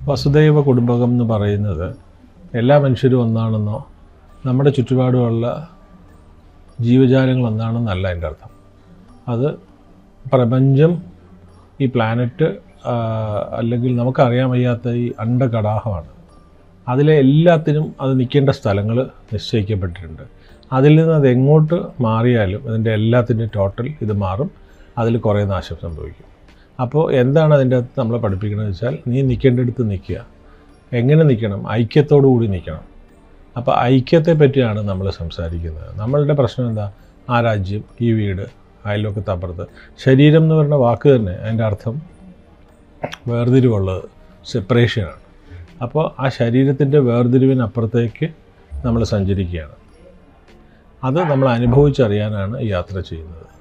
വസുദൈവ കുടുംബകം എന്ന് പറയുന്നത് എല്ലാ മനുഷ്യരും ഒന്നാണെന്നോ നമ്മുടെ ചുറ്റുപാടുമുള്ള ജീവജാലങ്ങൾ ഒന്നാണെന്നല്ല എൻ്റെ അർത്ഥം അത് പ്രപഞ്ചം ഈ പ്ലാനറ്റ് അല്ലെങ്കിൽ നമുക്കറിയാൻ വയ്യാത്ത ഈ അണ്ടകടാഹമാണ് അതിലെ എല്ലാത്തിനും അത് നിൽക്കേണ്ട സ്ഥലങ്ങൾ നിശ്ചയിക്കപ്പെട്ടിട്ടുണ്ട് അതിൽ നിന്ന് അത് എങ്ങോട്ട് മാറിയാലും അതിൻ്റെ എല്ലാത്തിൻ്റെയും ടോട്ടൽ ഇത് മാറും അതിൽ കുറേ നാശം സംഭവിക്കും അപ്പോൾ എന്താണ് അതിൻ്റെ അകത്ത് നമ്മളെ പഠിപ്പിക്കുന്നത് വെച്ചാൽ നീ നിൽക്കേണ്ടടുത്ത് നിൽക്കുക എങ്ങനെ നിൽക്കണം ഐക്യത്തോടു കൂടി നിൽക്കണം അപ്പോൾ ഐക്യത്തെ പറ്റിയാണ് നമ്മൾ സംസാരിക്കുന്നത് നമ്മളുടെ പ്രശ്നം എന്താ ആ രാജ്യം ഈ വീട് അയൽവക്കത്ത് അപ്പുറത്ത് ശരീരം എന്ന് പറയുന്ന വാക്ക് തന്നെ അതിൻ്റെ അർത്ഥം വേർതിരിവുള്ളത് സെപ്പറേഷനാണ് അപ്പോൾ ആ ശരീരത്തിൻ്റെ വേർതിരിവിനപ്പുറത്തേക്ക് നമ്മൾ സഞ്ചരിക്കുകയാണ് അത് നമ്മൾ അനുഭവിച്ചറിയാനാണ് ഈ യാത്ര ചെയ്യുന്നത്